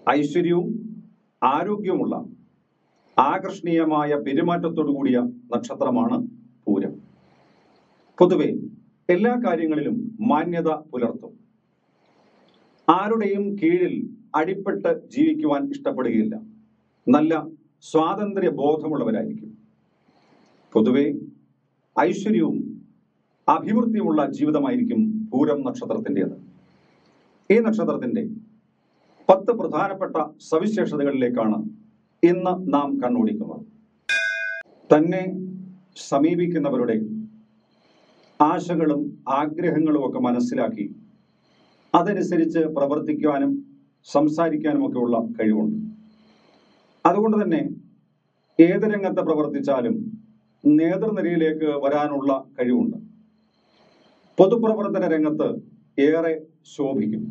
ഐശ്വര്യവും ആരോഗ്യവുമുള്ള ആകർഷണീയമായ പെരുമാറ്റത്തോടു കൂടിയ നക്ഷത്രമാണ് പൂരം പൊതുവെ എല്ലാ കാര്യങ്ങളിലും മാന്യത പുലർത്തും ആരുടെയും കീഴിൽ അടിപ്പെട്ട് ജീവിക്കുവാൻ ഇഷ്ടപ്പെടുകയില്ല നല്ല സ്വാതന്ത്ര്യ ബോധമുള്ളവരായിരിക്കും പൊതുവെ ഐശ്വര്യവും അഭിവൃദ്ധിയുമുള്ള ജീവിതമായിരിക്കും പൂരം നക്ഷത്രത്തിൻ്റെത് ഈ നക്ഷത്രത്തിന്റെ പത്ത് പ്രധാനപ്പെട്ട സവിശേഷതകളിലേക്കാണ് ഇന്ന് നാം കണ്ണോടിക്കുന്നത് തന്നെ സമീപിക്കുന്നവരുടെ ആശകളും ആഗ്രഹങ്ങളും ഒക്കെ മനസ്സിലാക്കി അതനുസരിച്ച് പ്രവർത്തിക്കുവാനും സംസാരിക്കാനും ഒക്കെ ഉള്ള കഴിവുണ്ട് അതുകൊണ്ട് തന്നെ ഏത് രംഗത്ത് പ്രവർത്തിച്ചാലും നേതൃനിരയിലേക്ക് വരാനുള്ള കഴിവുണ്ട് പൊതുപ്രവർത്തന രംഗത്ത് ഏറെ ശോഭിക്കും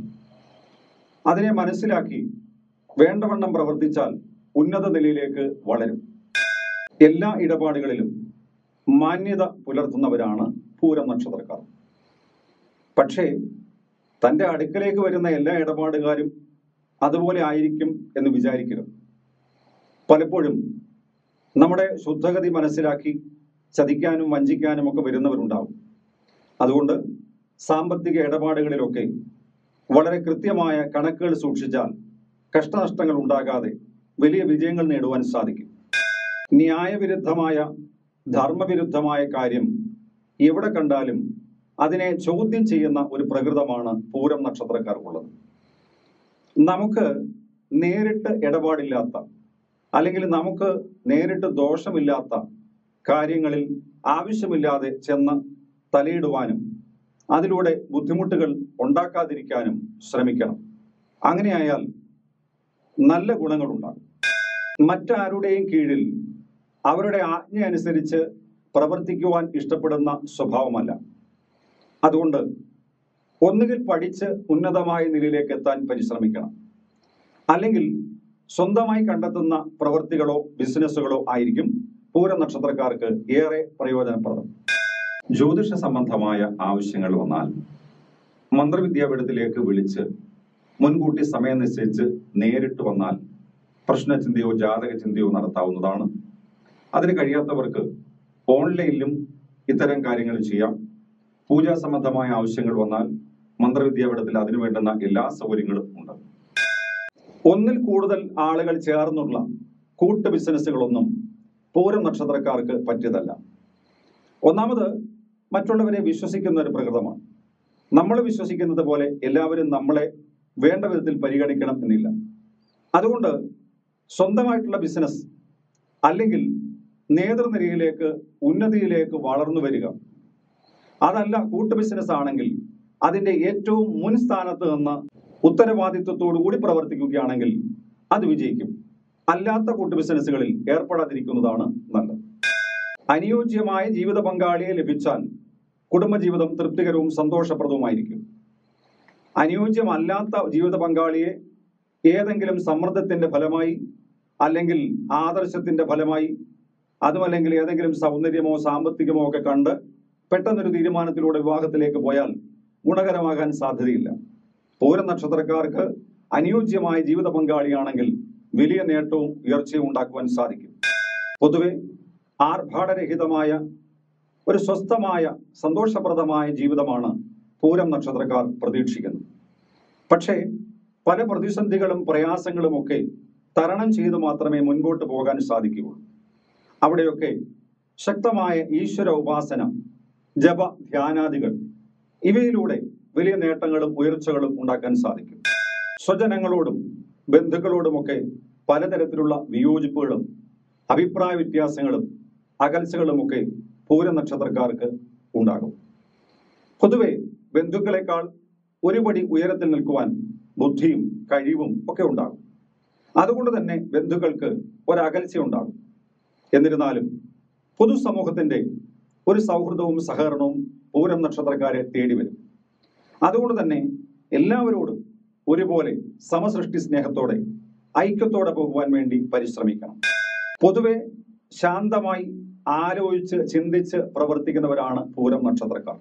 അതിനെ മനസ്സിലാക്കി വേണ്ടവണ്ണം പ്രവർത്തിച്ചാൽ ഉന്നത നിലയിലേക്ക് വളരും എല്ലാ ഇടപാടുകളിലും മാന്യത പുലർത്തുന്നവരാണ് പൂരം നക്ഷത്രക്കാർ പക്ഷേ തന്റെ അടുക്കലേക്ക് വരുന്ന എല്ലാ ഇടപാടുകാരും അതുപോലെ ആയിരിക്കും എന്ന് വിചാരിക്കരുത് പലപ്പോഴും നമ്മുടെ ശുദ്ധഗതി മനസ്സിലാക്കി ചതിക്കാനും വഞ്ചിക്കാനും ഒക്കെ വരുന്നവരുണ്ടാവും അതുകൊണ്ട് സാമ്പത്തിക ഇടപാടുകളിലൊക്കെ വളരെ കൃത്യമായ കണക്കുകൾ സൂക്ഷിച്ചാൽ കഷ്ടനഷ്ടങ്ങൾ ഉണ്ടാകാതെ വലിയ വിജയങ്ങൾ നേടുവാൻ സാധിക്കും ന്യായവിരുദ്ധമായ ധർമ്മവിരുദ്ധമായ കാര്യം എവിടെ കണ്ടാലും അതിനെ ചോദ്യം ചെയ്യുന്ന ഒരു പ്രകൃതമാണ് പൂരം നക്ഷത്രക്കാർക്കുള്ളത് നമുക്ക് നേരിട്ട് ഇടപാടില്ലാത്ത അല്ലെങ്കിൽ നമുക്ക് നേരിട്ട് ദോഷമില്ലാത്ത കാര്യങ്ങളിൽ ആവശ്യമില്ലാതെ ചെന്ന് തലയിടുവാനും അതിലൂടെ ബുദ്ധിമുട്ടുകൾ ഉണ്ടാക്കാതിരിക്കാനും ശ്രമിക്കണം അങ്ങനെയായാൽ നല്ല ഗുണങ്ങളുണ്ടാകും മറ്റാരുടെയും കീഴിൽ അവരുടെ ആജ്ഞ അനുസരിച്ച് പ്രവർത്തിക്കുവാൻ ഇഷ്ടപ്പെടുന്ന സ്വഭാവമല്ല അതുകൊണ്ട് ഒന്നുകിൽ പഠിച്ച് ഉന്നതമായ നിലയിലേക്ക് എത്താൻ പരിശ്രമിക്കണം അല്ലെങ്കിൽ സ്വന്തമായി കണ്ടെത്തുന്ന പ്രവൃത്തികളോ ബിസിനസ്സുകളോ ആയിരിക്കും പൂര നക്ഷത്രക്കാർക്ക് ഏറെ പ്രയോജനപ്രദം ജ്യോതിഷ സംബന്ധമായ ആവശ്യങ്ങൾ വന്നാൽ മന്ത്രവിദ്യാപീഠത്തിലേക്ക് വിളിച്ച് മുൻകൂട്ടി സമയം നിശ്ചയിച്ച് നേരിട്ട് വന്നാൽ പ്രശ്നചിന്തയോ ജാതക ചിന്തയോ നടത്താവുന്നതാണ് അതിന് കഴിയാത്തവർക്ക് ഓൺലൈനിലും ഇത്തരം കാര്യങ്ങൾ ചെയ്യാം പൂജാ സംബന്ധമായ ആവശ്യങ്ങൾ വന്നാൽ മന്ത്രവിദ്യാപീഠത്തിൽ അതിനു വേണ്ടുന്ന എല്ലാ സൗകര്യങ്ങളും ഉണ്ട് ഒന്നിൽ കൂടുതൽ ആളുകൾ ചേർന്നുള്ള കൂട്ട് ബിസിനസ്സുകളൊന്നും പൂരം നക്ഷത്രക്കാർക്ക് പറ്റിയതല്ല ഒന്നാമത് മറ്റുള്ളവരെ വിശ്വസിക്കുന്ന ഒരു പ്രകൃതമാണ് നമ്മൾ വിശ്വസിക്കുന്നത് പോലെ എല്ലാവരും നമ്മളെ വേണ്ട വിധത്തിൽ പരിഗണിക്കണം എന്നില്ല അതുകൊണ്ട് സ്വന്തമായിട്ടുള്ള ബിസിനസ് അല്ലെങ്കിൽ നേതൃനിരയിലേക്ക് ഉന്നതിയിലേക്ക് വളർന്നു വരിക അതല്ല കൂട്ടു ബിസിനസ് ആണെങ്കിൽ അതിന്റെ ഏറ്റവും മുൻ സ്ഥാനത്ത് നിന്ന് ഉത്തരവാദിത്വത്തോടു കൂടി പ്രവർത്തിക്കുകയാണെങ്കിൽ അത് വിജയിക്കും അല്ലാത്ത കൂട്ടു ബിസിനസ്സുകളിൽ ഏർപ്പെടാതിരിക്കുന്നതാണ് നല്ലത് അനുയോജ്യമായ ജീവിത പങ്കാളിയെ ലഭിച്ചാൽ കുടുംബജീവിതം തൃപ്തികരവും സന്തോഷപ്രദവുമായിരിക്കും അനുയോജ്യമല്ലാത്ത ജീവിത പങ്കാളിയെ ഏതെങ്കിലും സമ്മർദ്ദത്തിന്റെ ഫലമായി അല്ലെങ്കിൽ ആദർശത്തിന്റെ ഫലമായി അതുമല്ലെങ്കിൽ ഏതെങ്കിലും സൗന്ദര്യമോ സാമ്പത്തികമോ ഒക്കെ കണ്ട് പെട്ടെന്നൊരു തീരുമാനത്തിലൂടെ വിവാഹത്തിലേക്ക് പോയാൽ ഗുണകരമാകാൻ സാധ്യതയില്ല പൂര നക്ഷത്രക്കാർക്ക് അനുയോജ്യമായ ജീവിത പങ്കാളിയാണെങ്കിൽ വലിയ നേട്ടവും ഉയർച്ചയും ഉണ്ടാക്കുവാൻ സാധിക്കും പൊതുവെ ആർഭാടരഹിതമായ ഒരു സ്വസ്ഥമായ സന്തോഷപ്രദമായ ജീവിതമാണ് പൂരം നക്ഷത്രക്കാർ പ്രതീക്ഷിക്കുന്നത് പക്ഷേ പല പ്രതിസന്ധികളും പ്രയാസങ്ങളും ഒക്കെ തരണം ചെയ്ത് മാത്രമേ മുൻപോട്ട് പോകാൻ സാധിക്കുകയുള്ളൂ അവിടെയൊക്കെ ശക്തമായ ഈശ്വര ഉപാസന ജപ ധ്യാനാദികൾ ഇവയിലൂടെ വലിയ നേട്ടങ്ങളും ഉയർച്ചകളും ഉണ്ടാക്കാൻ സാധിക്കും സ്വജനങ്ങളോടും ബന്ധുക്കളോടുമൊക്കെ പലതരത്തിലുള്ള വിയോജിപ്പുകളും അഭിപ്രായ വ്യത്യാസങ്ങളും അകൽച്ചകളുമൊക്കെ പൂര നക്ഷത്രക്കാർക്ക് ഉണ്ടാകും പൊതുവെ ബന്ധുക്കളെക്കാൾ ഒരുപടി ഉയരത്തിൽ നിൽക്കുവാൻ ബുദ്ധിയും കഴിവും ഒക്കെ ഉണ്ടാകും അതുകൊണ്ട് തന്നെ ബന്ധുക്കൾക്ക് ഒരകൽച്ച ഉണ്ടാകും എന്നിരുന്നാലും പൊതുസമൂഹത്തിന്റെ ഒരു സൗഹൃദവും സഹകരണവും പൂരം നക്ഷത്രക്കാരെ തേടി വരും അതുകൊണ്ട് തന്നെ എല്ലാവരോടും ഒരുപോലെ സമസൃഷ്ടി സ്നേഹത്തോടെ ഐക്യത്തോടെ പോകുവാൻ വേണ്ടി പരിശ്രമിക്കണം പൊതുവെ ശാന്തമായി ആലോചിച്ച് ചിന്തിച്ച് പ്രവർത്തിക്കുന്നവരാണ് പൂരം നക്ഷത്രക്കാർ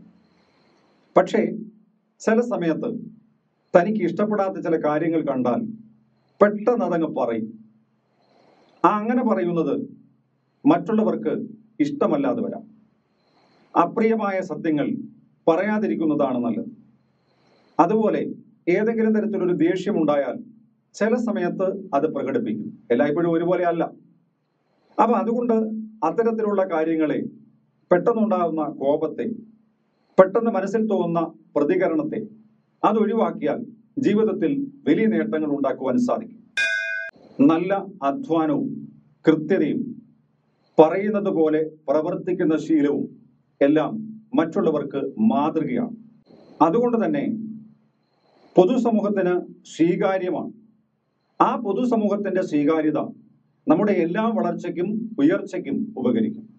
പക്ഷേ ചില സമയത്ത് തനിക്ക് ഇഷ്ടപ്പെടാത്ത ചില കാര്യങ്ങൾ കണ്ടാൽ പെട്ടെന്ന് അതങ്ങ് പറയും ആ അങ്ങനെ പറയുന്നത് മറ്റുള്ളവർക്ക് ഇഷ്ടമല്ലാതെ വരാം അപ്രിയമായ സത്യങ്ങൾ പറയാതിരിക്കുന്നതാണ് നല്ലത് അതുപോലെ ഏതെങ്കിലും തരത്തിലൊരു ദേഷ്യമുണ്ടായാൽ ചില സമയത്ത് അത് പ്രകടിപ്പിക്കും എല്ലായ്പ്പോഴും ഒരുപോലെ അല്ല അപ്പൊ അതുകൊണ്ട് അത്തരത്തിലുള്ള കാര്യങ്ങളെ പെട്ടെന്നുണ്ടാകുന്ന കോപത്തെ പെട്ടെന്ന് മനസ്സിൽ തോന്നുന്ന പ്രതികരണത്തെ അത് ഒഴിവാക്കിയാൽ ജീവിതത്തിൽ വലിയ നേട്ടങ്ങൾ ഉണ്ടാക്കുവാൻ സാധിക്കും നല്ല അധ്വാനവും കൃത്യതയും പറയുന്നത് പോലെ പ്രവർത്തിക്കുന്ന ശീലവും എല്ലാം മറ്റുള്ളവർക്ക് മാതൃകയാണ് അതുകൊണ്ട് തന്നെ പൊതുസമൂഹത്തിന് സ്വീകാര്യമാണ് ആ പൊതുസമൂഹത്തിന്റെ സ്വീകാര്യത നമ്മുടെ എല്ലാ വളർച്ചയ്ക്കും ഉയർച്ചയ്ക്കും ഉപകരിക്കും